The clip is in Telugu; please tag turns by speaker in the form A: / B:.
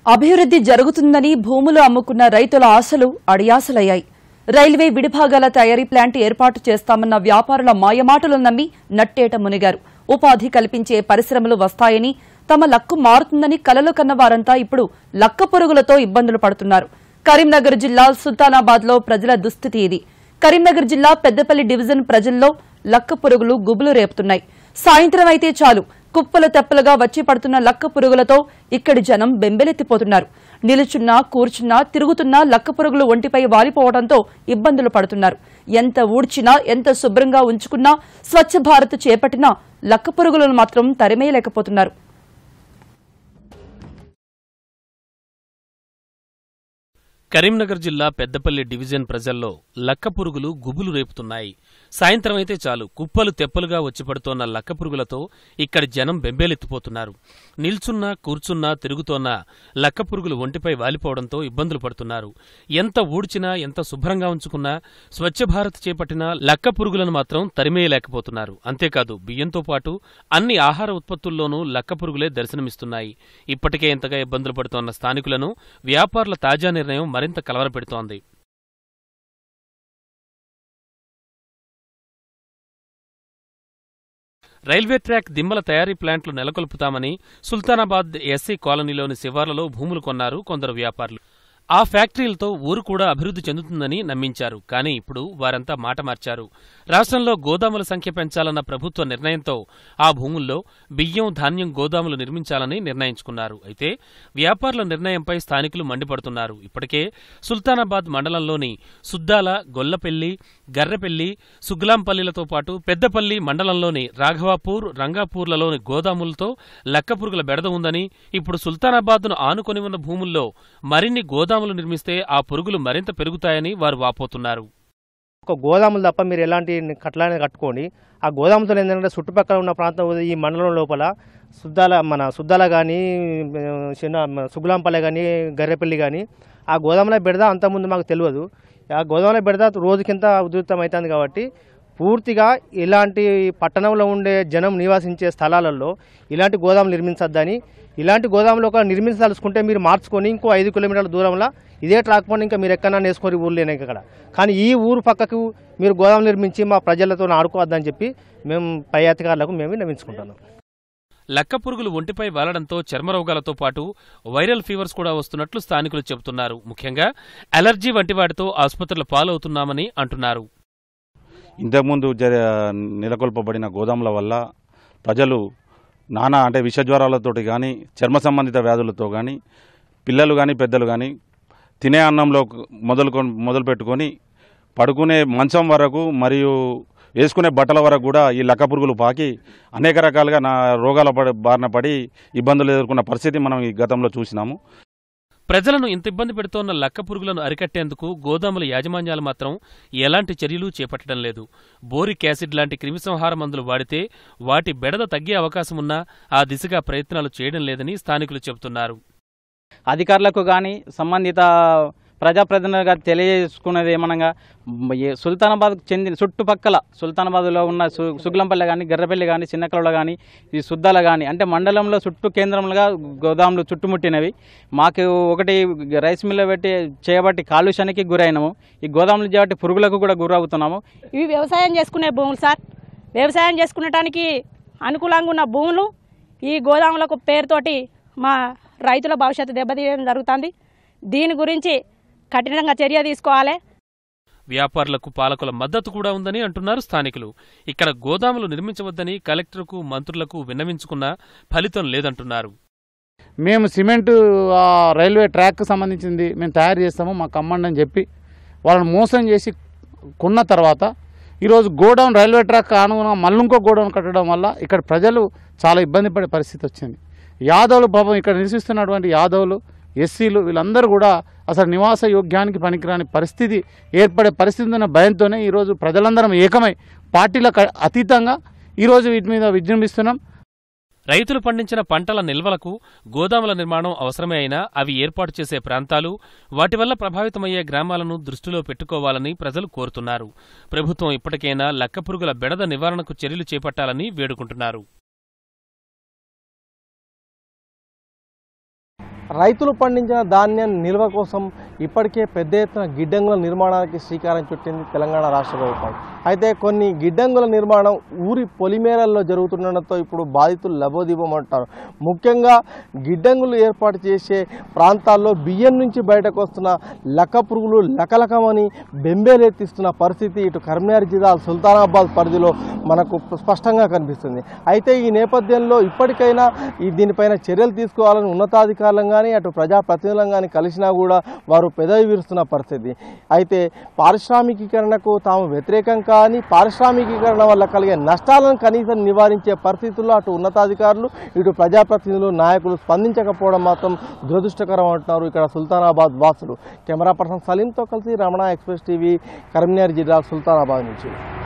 A: అభివృద్ధి జరుగుతుందని భూములు అమ్ముకున్న రైతుల ఆశలు అడియాసలయ్యాయి రైల్వే విడిభాగాల తయారీ ప్లాంట్ ఏర్పాటు చేస్తామన్న వ్యాపారుల మాయమాటలు నమ్మి నట్టేట మునిగారు ఉపాధి కల్పించే పరిశ్రమలు వస్తాయని తమ లక్కు మారుతుందని కలలు కన్న వారంతా ఇప్పుడు లక్క పురుగులతో ఇబ్బందులు పడుతున్నారు కరీంనగర్ జిల్లా సుల్తానాబాద్ లో ప్రజల దుస్థితి ఇది కరీంనగర్ జిల్లా పెద్దపల్లి డివిజన్ ప్రజల్లో లక్క పురుగులు గుబులు రేపుతున్నాయి సాయంత్రం అయితే చాలు కుప్పలు తెప్పలుగా వచ్చి పడుతున్న లక్క పురుగులతో ఇక్కడి జనం బెంబెలెత్తిపోతున్నారు నిలుచున్నా కూర్చున్నా తిరుగుతున్నా లక్క పురుగులు ఒంటిపై వాలిపోవడంతో ఇబ్బందులు పడుతున్నారు ఎంత ఊడ్చినా ఎంత శుభ్రంగా ఉంచుకున్నా స్వచ్ఛ భారత్ చేపట్టినా లక్క పురుగులను మాత్రం తరిమేయలేకపోతున్నారు
B: కరీంనగర్ జిల్లా పెద్దపల్లి డివిజన్ ప్రజల్లో లక్క పురుగులు గుబులు రేపుతున్నాయి సాయంత్రం అయితే చాలు కుప్పలు తెప్పలుగా వచ్చి పడుతోన్న లక్క పురుగులతో ఇక్కడి జనం బెంబేలెత్తిపోతున్నారు నిల్చున్నా కూర్చున్నా తిరుగుతోన్న లక్క పురుగులు ఒంటిపై వాలిపోవడంతో ఇబ్బందులు పడుతున్నారు ఎంత ఊడ్చినా ఎంత శుభ్రంగా ఉంచుకున్నా స్వచ్ఛ భారత్ చేపట్టినా లక్క పురుగులను మాత్రం తరిమేయలేకపోతున్నారు అంతేకాదు బియ్యంతో పాటు అన్ని ఆహార ఉత్పత్తుల్లోనూ లక్క పురుగులే దర్శనమిస్తున్నాయి ఇప్పటికే ఎంతగా ఇబ్బందులు పడుతోన్న స్థానికులను వ్యాపారుల తాజా నిర్ణయం మరింత కలవరపెడుతోంది రైల్వే ట్రాక్ దిమ్మల తయారీ ప్లాంట్లు నెలకొల్పుతామని సుల్తానాబాద్ ఎస్సీ కాలనీలోని శివార్లలో భూములు కొన్నారు కొందరు వ్యాపారులు ఆ ఫ్యాక్టరీలతో ఊరు కూడా అభివృద్ధి చెందుతుందని నమ్మించారు కానీ ఇప్పుడు వారంతా మాట మార్చారు రాష్ట్రంలో గోదాముల సంఖ్య పెంచాలన్న ప్రభుత్వ నిర్ణయంతో ఆ భూముల్లో బియ్యం ధాన్యం గోదాములు నిర్మించాలని నిర్ణయించుకున్నారు అయితే వ్యాపారుల నిర్ణయంపై స్థానికులు మండిపడుతున్నారు ఇప్పటికే సుల్తానాబాద్ మండలంలోని సుద్దాల గొల్లపెల్లి గర్రెపెల్లి సుగ్లాంపల్లిలతో పాటు పెద్దపల్లి మండలంలోని రాఘవాపూర్ రంగాపూర్లలోని గోదాములతో లక్కపురుగుల బెడద ఉందని ఇప్పుడు సుల్తానాబాద్ను ఆనుకొని ఉన్న భూముల్లో మరిన్ని గోదాములు నిర్మిస్తే ఆ పురుగులు మరింత పెరుగుతాయని వారు వాపోతున్నారు
C: ఒక గోదాములు తప్ప మీరు ఎలాంటి కట్టలానే కట్టుకోండి ఆ గోదాములతో ఏంటంటే చుట్టుపక్కల ఉన్న ప్రాంతం ఈ మండలం లోపల సుద్దాల మన సుద్దాల కానీ చిన్న సుగులాంపల్లె కానీ గర్రెపల్లి కానీ ఆ గోదాముల బెడద అంతకుముందు మాకు తెలియదు ఆ గోదాముల బెడద రోజుకింత ఉధృతం అవుతుంది కాబట్టి పూర్తిగా ఇలాంటి పట్టణంలో ఉండే జనం నివాసించే స్థలాలలో ఇలాంటి గోదాములు నిర్మించొద్దని ఇలాంటి గోదాములు ఒక నిర్మించదలుచుకుంటే మీరు మార్చుకొని ఇంకో ఐదు కిలోమీటర్ల దూరంలో ఇదే ట్రాక్ పని ఇంకా మీరు ఎక్కడన్నా వేసుకొని ఊరు లేని ఇక్కడ కానీ ఈ ఊరు పక్కకు మీరు గోదాములు నిర్మించి మా ప్రజలతో ఆడుకోవద్దని చెప్పి మేము పై అధికారులకు మేము నిర్మించుకుంటున్నాం
B: లక్క పురుగులు ఒంటిపై వాలడంతో చర్మరోగాలతో పాటు వైరల్ ఫీవర్స్ కూడా వస్తున్నట్లు స్థానికులు చెబుతున్నారు ముఖ్యంగా అలర్జీ వంటి వాటితో ఆసుపత్రుల పాలవుతున్నామని అంటున్నారు
D: ఇంతకుముందు జర నెలకొల్పబడిన గోదాముల వల్ల ప్రజలు నానా అంటే విషజ్వరాలతోటి కానీ చర్మ సంబంధిత వ్యాధులతో కానీ పిల్లలు కానీ పెద్దలు కానీ తినే అన్నంలో మొదలు మొదలు పెట్టుకొని పడుకునే మంచం వరకు మరియు వేసుకునే బట్టల వరకు కూడా ఈ లక్క పురుగులు పాకి అనేక రకాలుగా నా రోగాల పడి బారిన పడి ఇబ్బందులు ఎదుర్కొన్న పరిస్థితి మనం ఈ గతంలో చూసినాము
B: ప్రజలను ఇంత ఇబ్బంది పెడుతోన్న లక్క పురుగులను అరికట్టేందుకు గోదాముల యాజమాన్యాలు మాత్రం ఎలాంటి చర్యలు చేపట్టడం లేదు బోరిక్ యాసిడ్ లాంటి క్రిమిసంహార మందులు వాడితే వాటి బెడద తగ్గే అవకాశమున్నా ఆ దిశగా ప్రయత్నాలు చేయడం లేదని స్థానికులు చెబుతున్నారు
E: అధికారులకు కానీ సంబంధిత ప్రజాప్రతినిధులుగా తెలియజేసుకున్నది ఏమనగా ఏ- సుల్తానాబాద్కు చెందిన చుట్టుపక్కల సుల్తానాబాద్లో ఉన్న సు సుగులంపల్లి కానీ గర్రపల్లి కానీ చిన్నకలలో కానీ ఈ సుద్దాల కానీ అంటే మండలంలో చుట్టూ కేంద్రములుగా గోదాములు చుట్టుముట్టినవి మాకు ఒకటి రైస్ మిల్లు పెట్టి చేయబట్టి కాలుష్యానికి గురైనము ఈ గోదాములు చేయబట్టి పురుగులకు కూడా గురవుతున్నాము
F: ఇవి వ్యవసాయం చేసుకునే భూములు సార్ వ్యవసాయం చేసుకునటానికి అనుకూలంగా ఉన్న భూములు ఈ గోదాములకు పేరుతోటి మా రైతుల భవిష్యత్తు దెబ్బతీయడం జరుగుతుంది దీని గురించి కఠినంగా చర్య తీసుకోవాలి
B: వ్యాపారులకు పాలకుల మద్దతు కూడా ఉందని అంటున్నారు స్థానికులు ఇక్కడ గోదాములు నిర్మించవద్దని కలెక్టర్కు మంత్రులకు విన్నవించుకున్నా ఫలితం లేదంటున్నారు
G: మేము సిమెంట్ ఆ రైల్వే ట్రాక్కి సంబంధించింది మేము తయారు చేస్తాము మాకు అమ్మండి అని చెప్పి వాళ్ళని మోసం చేసి కొన్న తర్వాత ఈరోజు గోడౌన్ రైల్వే ట్రాక్ అనుగుణంగా మళ్ళీ ఇంకో గోడౌన్ కట్టడం వల్ల ఇక్కడ ప్రజలు చాలా ఇబ్బంది పడే పరిస్థితి వచ్చింది యాదవులు పాపం ఇక్కడ నివసిస్తున్నటువంటి యాదవులు ఎస్సీలు వీళ్ళందరూ కూడా అసలు నివాస యోగ్యానికి పనికిరాని పరిస్థితి ఏర్పడే పరిస్థితి ఉన్న భయంతోనే ఈరోజు ప్రజలందరం ఏకమై పార్టీలకు అతీతంగా ఈరోజు వీటి మీద విజృంభిస్తున్నాం
B: రైతులు పండించిన పంటల నిల్వలకు గోదాముల నిర్మాణం అవసరమే అయినా అవి ఏర్పాటు చేసే ప్రాంతాలు వాటి వల్ల ప్రభావితమయ్యే గ్రామాలను దృష్టిలో పెట్టుకోవాలని ప్రజలు కోరుతున్నారు ప్రభుత్వం ఇప్పటికైనా లక్కపురుగుల బెడద నివారణకు చర్యలు చేపట్టాలని వేడుకుంటున్నారు
H: రైతులు పండించిన ధాన్యం నిల్వ కోసం ఇప్పటికే పెద్ద ఎత్తున గిడ్డంగుల నిర్మాణానికి శ్రీకారం చుట్టింది తెలంగాణ రాష్ట్ర ప్రభుత్వం అయితే కొన్ని గిడ్డంగుల నిర్మాణం ఊరి పొలిమేరల్లో జరుగుతుండడంతో ఇప్పుడు బాధితులు లబోదిబమంటారు ముఖ్యంగా గిడ్డంగులు ఏర్పాటు చేసే ప్రాంతాల్లో బియ్యం నుంచి బయటకు వస్తున్న లక్క పురుగులు లకలకమని బెంబేలెత్తిస్తున్న పరిస్థితి ఇటు కరీంనగర్ జిల్లా సుల్తానాబాద్ పరిధిలో మనకు స్పష్టంగా కనిపిస్తుంది అయితే ఈ నేపథ్యంలో ఇప్పటికైనా ఈ దీనిపైన చర్యలు తీసుకోవాలని ఉన్నతాధికారులను కానీ అటు ప్రజాప్రతినిధులను కానీ కలిసినా కూడా వారు పెదవి విరుస్తున్న పరిస్థితి అయితే పారిశ్రామికీకరణకు తాము వ్యతిరేకం కానీ పారిశ్రామికీకరణ వల్ల కలిగే నష్టాలను కనీసం నివారించే పరిస్థితుల్లో అటు ఉన్నతాధికారులు ఇటు ప్రజాప్రతినిధులు నాయకులు స్పందించకపోవడం మాత్రం దురదృష్టకరం అంటున్నారు ఇక్కడ సుల్తానాబాద్ వాసులు కెమెరా పర్సన్ సలీంతో కలిసి రమణ ఎక్స్ప్రెస్ టీవీ కరీంనగర్ జిల్లా సుల్తానాబాద్ నుంచి